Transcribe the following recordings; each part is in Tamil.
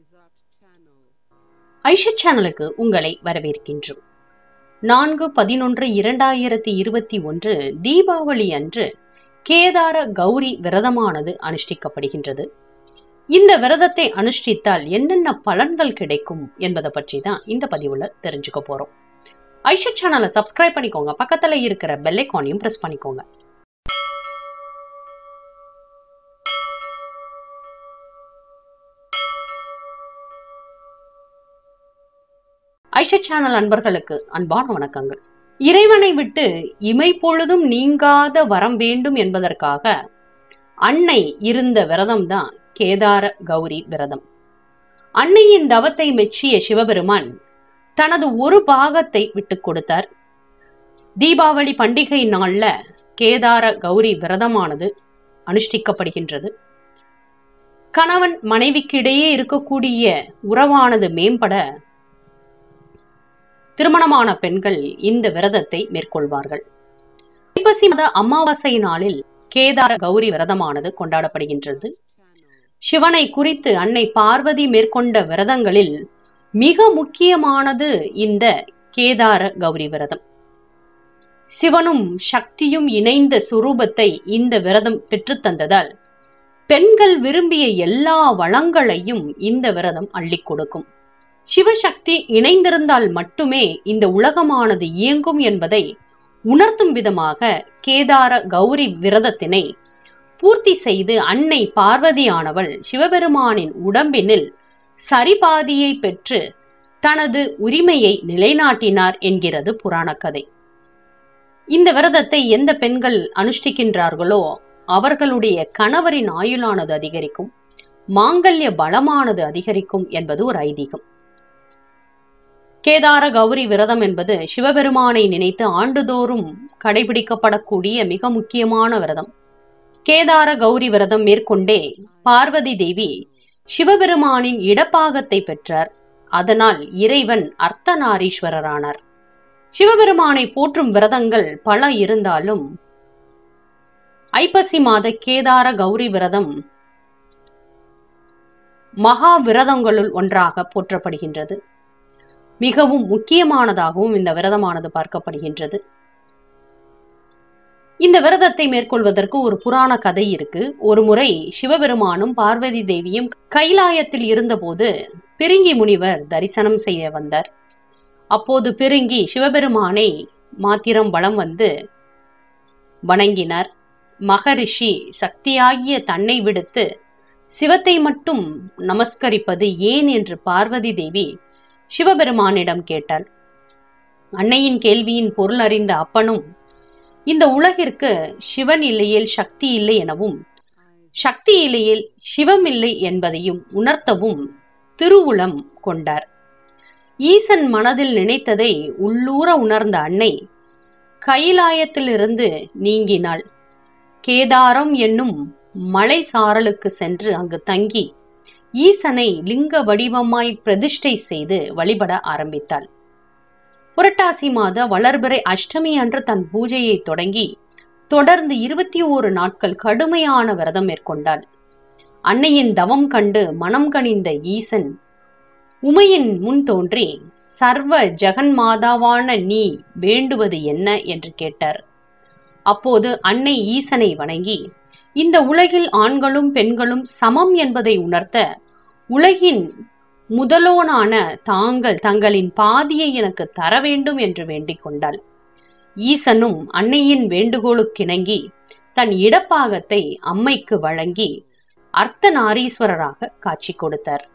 Resort Channel. ஐஷத் சேனலுக்கு உங்களை வரவேற்கின்றோம் நான்கு பதினொன்று இரண்டாயிரத்தி இருபத்தி ஒன்று தீபாவளி அன்று கேதார கௌரி விரதமானது அனுஷ்டிக்கப்படுகின்றது இந்த விரதத்தை அனுஷ்டித்தால் என்னென்ன பலன்கள் கிடைக்கும் என்பதை பற்றி தான் இந்த பதிவுல தெரிஞ்சுக்க போறோம் ஐஷத் சேனலை சப்ஸ்கிரைப் பண்ணிக்கோங்க பக்கத்துல இருக்கிற பெல் ஐக்கானையும் பிரஸ் பண்ணிக்கோங்க ஐஷத் சேனல் அன்பர்களுக்கு அன்பான வணக்கங்கள் இறைவனை விட்டு இமை பொழுதும் நீங்காத வரம் வேண்டும் என்பதற்காக அன்னை இருந்த விரதம் தான் கேதார கௌரி விரதம் அன்னையின் தவத்தை மெச்சிய சிவபெருமான் தனது ஒரு பாகத்தை விட்டுக் கொடுத்தார் தீபாவளி பண்டிகை நாள்ல கேதார கௌரி விரதமானது அனுஷ்டிக்கப்படுகின்றது கணவன் மனைவிக்கிடையே இருக்கக்கூடிய உறவானது மேம்பட திருமணமான பெண்கள் இந்த விரதத்தை மேற்கொள்வார்கள் ஐப்பசி மாத அமாவாசை நாளில் கேதார கௌரி விரதமானது கொண்டாடப்படுகின்றது சிவனை குறித்து அன்னை பார்வதி மேற்கொண்ட விரதங்களில் மிக முக்கியமானது இந்த கேதார கௌரி விரதம் சிவனும் சக்தியும் இணைந்த சுரூபத்தை இந்த விரதம் பெற்றுத்தந்ததால் பெண்கள் விரும்பிய எல்லா வளங்களையும் இந்த விரதம் அள்ளிக் கொடுக்கும் சிவசக்தி இணைந்திருந்தால் மட்டுமே இந்த உலகமானது இயங்கும் என்பதை உணர்த்தும் விதமாக கேதார கௌரி விரதத்தினை பூர்த்தி செய்து அன்னை பார்வதியானவள் சிவபெருமானின் உடம்பினில் சரிபாதியை பெற்று தனது உரிமையை நிலைநாட்டினார் என்கிறது புராண கதை இந்த விரதத்தை எந்த பெண்கள் அனுஷ்டிக்கின்றார்களோ அவர்களுடைய கணவரின் ஆயுளானது அதிகரிக்கும் மாங்கல்ய பலமானது அதிகரிக்கும் என்பது ஒரு ஐதீகம் கேதார கௌரி விரதம் என்பது சிவபெருமானை நினைத்து ஆண்டுதோறும் கடைபிடிக்கப்படக்கூடிய மிக முக்கியமான விரதம் கேதார கௌரி விரதம் மேற்கொண்டே பார்வதி தேவி சிவபெருமானின் இடப்பாகத்தை பெற்றார் அதனால் இறைவன் அர்த்தநாரீஸ்வரரானார் சிவபெருமானை போற்றும் விரதங்கள் பல இருந்தாலும் ஐப்பசி மாத கேதார கௌரி விரதம் மகா விரதங்களுள் ஒன்றாக போற்றப்படுகின்றது மிகவும் முக்கியமானதாகவும் இந்த விரதமானது பார்க்கப்படுகின்றது இந்த விரதத்தை மேற்கொள்வதற்கு ஒரு புராண கதை இருக்கு ஒரு முறை சிவபெருமானும் பார்வதி தேவியும் கைலாயத்தில் இருந்தபோது பிரிங்கி முனிவர் தரிசனம் செய்ய வந்தார் அப்போது பிரிங்கி சிவபெருமானை மாத்திரம் வலம் வந்து வணங்கினார் மகரிஷி சக்தியாகிய தன்னை விடுத்து சிவத்தை மட்டும் நமஸ்கரிப்பது ஏன் என்று பார்வதி தேவி சிவபெருமானிடம் கேட்டாள் அன்னையின் கேள்வியின் பொருள் அறிந்த அப்பனும் இந்த உலகிற்கு சிவன் இல்லையேல் சக்தி இல்லை எனவும் சக்தி இல்லையேல் சிவம் இல்லை என்பதையும் உணர்த்தவும் திருவுளம் கொண்டார் ஈசன் மனதில் நினைத்ததை உள்ளூர உணர்ந்த அன்னை கைலாயத்திலிருந்து நீங்கினாள் கேதாரம் என்னும் மலை சாரலுக்கு சென்று அங்கு தங்கி ஈசனை லிங்க வடிவமாய் பிரதிஷ்டை செய்து வழிபட ஆரம்பித்தாள் புரட்டாசி மாத வளர்பிறை அஷ்டமி அன்று தன் பூஜையை தொடங்கி தொடர்ந்து இருபத்தி ஓரு நாட்கள் கடுமையான விரதம் மேற்கொண்டாள் அன்னையின் தவம் கண்டு மனம் கனிந்த ஈசன் உமையின் முன் தோன்றி சர்வ ஜெகன்மாதாவான நீ வேண்டுவது என்ன என்று கேட்டார் அப்போது அன்னை ஈசனை வணங்கி இந்த உலகில் ஆண்களும் பெண்களும் சமம் என்பதை உணர்த்த உலகின் முதலோனான தாங்கள் தங்களின் பாதியை எனக்கு தர வேண்டும் என்று வேண்டிக் கொண்டாள் ஈசனும் அன்னையின் வேண்டுகோளுக்கிணங்கி தன் இடப்பாகத்தை அம்மைக்கு வழங்கி அர்த்தநாரீஸ்வரராக காட்சி கொடுத்தார்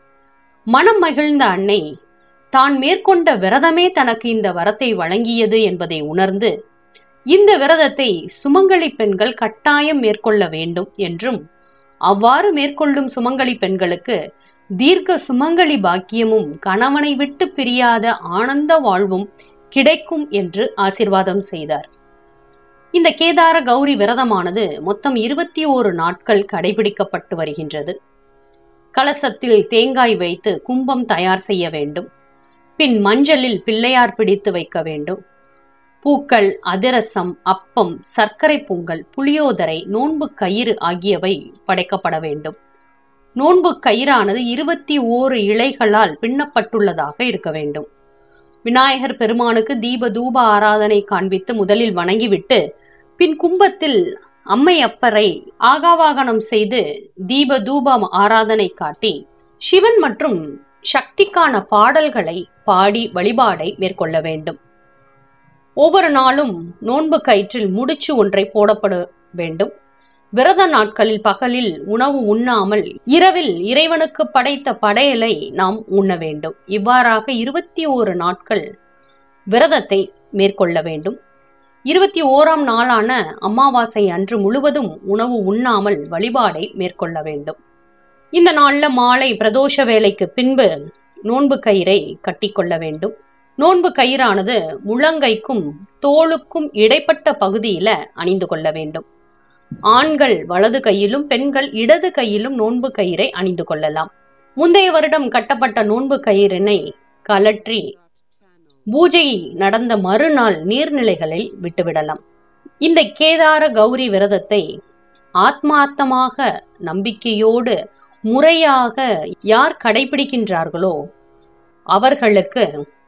மனம் மகிழ்ந்த அன்னை தான் மேற்கொண்ட விரதமே தனக்கு இந்த வரத்தை வழங்கியது என்பதை உணர்ந்து இந்த விரதத்தை சுமங்கலி பெண்கள் கட்டாயம் மேற்கொள்ள வேண்டும் என்றும் அவ்வாறு மேற்கொள்ளும் சுமங்கலி பெண்களுக்கு தீர்க்க சுமங்கலி பாக்கியமும் கணவனை விட்டு பிரியாத ஆனந்த வாழ்வும் கிடைக்கும் என்று ஆசிர்வாதம் செய்தார் இந்த கேதார கௌரி விரதமானது மொத்தம் இருபத்தி ஓரு நாட்கள் கடைபிடிக்கப்பட்டு வருகின்றது கலசத்தில் தேங்காய் வைத்து கும்பம் தயார் செய்ய வேண்டும் பின் மஞ்சளில் பிள்ளையார் பிடித்து வைக்க வேண்டும் பூக்கள் அதிரசம் அப்பம் சர்க்கரை பொங்கல் புளியோதரை நோன்பு கயிறு ஆகியவை படைக்கப்பட வேண்டும் நோன்பு கயிறானது இருபத்தி ஓரு இலைகளால் பின்னப்பட்டுள்ளதாக இருக்க வேண்டும் விநாயகர் பெருமானுக்கு தீப தூப ஆராதனை காண்பித்து முதலில் வணங்கிவிட்டு பின் கும்பத்தில் அம்மையப்பரை ஆகாவாகனம் செய்து தீப தூப ஆராதனை காட்டி சிவன் மற்றும் சக்திக்கான பாடல்களை பாடி வழிபாடை மேற்கொள்ள வேண்டும் ஒவ்வொரு நாளும் நோன்பு கயிற்றில் முடிச்சு ஒன்றை போடப்பட வேண்டும் விரத நாட்களில் பகலில் உணவு உண்ணாமல் இரவில் இறைவனுக்கு படைத்த படையலை நாம் உண்ண வேண்டும் இவ்வாறாக இருபத்தி ஓரு நாட்கள் விரதத்தை மேற்கொள்ள வேண்டும் இருபத்தி ஓராம் நாளான அமாவாசை அன்று முழுவதும் உணவு உண்ணாமல் வழிபாடை மேற்கொள்ள வேண்டும் இந்த நாள்ல மாலை பிரதோஷ வேலைக்கு பின்பு நோன்பு கயிறை கட்டிக்கொள்ள வேண்டும் நோன்பு கயிறானது முழங்கைக்கும் தோளுக்கும் இடைப்பட்ட பகுதியில அணிந்து கொள்ள வேண்டும் ஆண்கள் வலது கையிலும் பெண்கள் இடது கையிலும் நோன்பு கயிறை அணிந்து கொள்ளலாம் முந்தைய வருடம் கட்டப்பட்ட நோன்பு கயிறினை கலற்றி பூஜை நடந்த மறுநாள் நீர்நிலைகளில் விட்டுவிடலாம் இந்த கேதார கௌரி விரதத்தை ஆத்மார்த்தமாக நம்பிக்கையோடு முறையாக யார் கடைபிடிக்கின்றார்களோ அவர்களுக்கு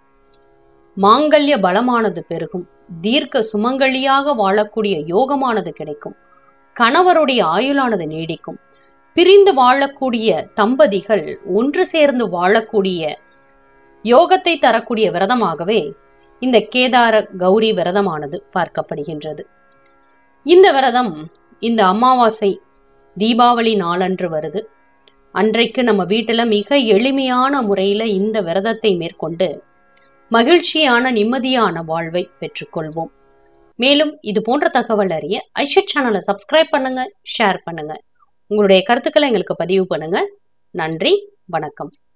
மாங்கல்ய பலமானது பெருகும் தீர்க்க சுமங்கலியாக வாழக்கூடிய யோகமானது கிடைக்கும் கணவருடைய ஆயுளானது நீடிக்கும் பிரிந்து வாழக்கூடிய தம்பதிகள் ஒன்று சேர்ந்து வாழக்கூடிய யோகத்தை தரக்கூடிய விரதமாகவே இந்த கேதார கௌரி விரதமானது பார்க்கப்படுகின்றது இந்த விரதம் இந்த அமாவாசை தீபாவளி நாளன்று வருது அன்றைக்கு நம்ம வீட்டுல மிக எளிமையான முறையில இந்த விரதத்தை மேற்கொண்டு மகிழ்ச்சியான நிம்மதியான வாழ்வை பெற்றுக்கொள்வோம் மேலும் இது போன்ற தகவல் அறிய ஐஷட் சேனலை சப்ஸ்கிரைப் பண்ணுங்க ஷேர் பண்ணுங்க உங்களுடைய கருத்துக்களை எங்களுக்கு பதிவு பண்ணுங்க நன்றி வணக்கம்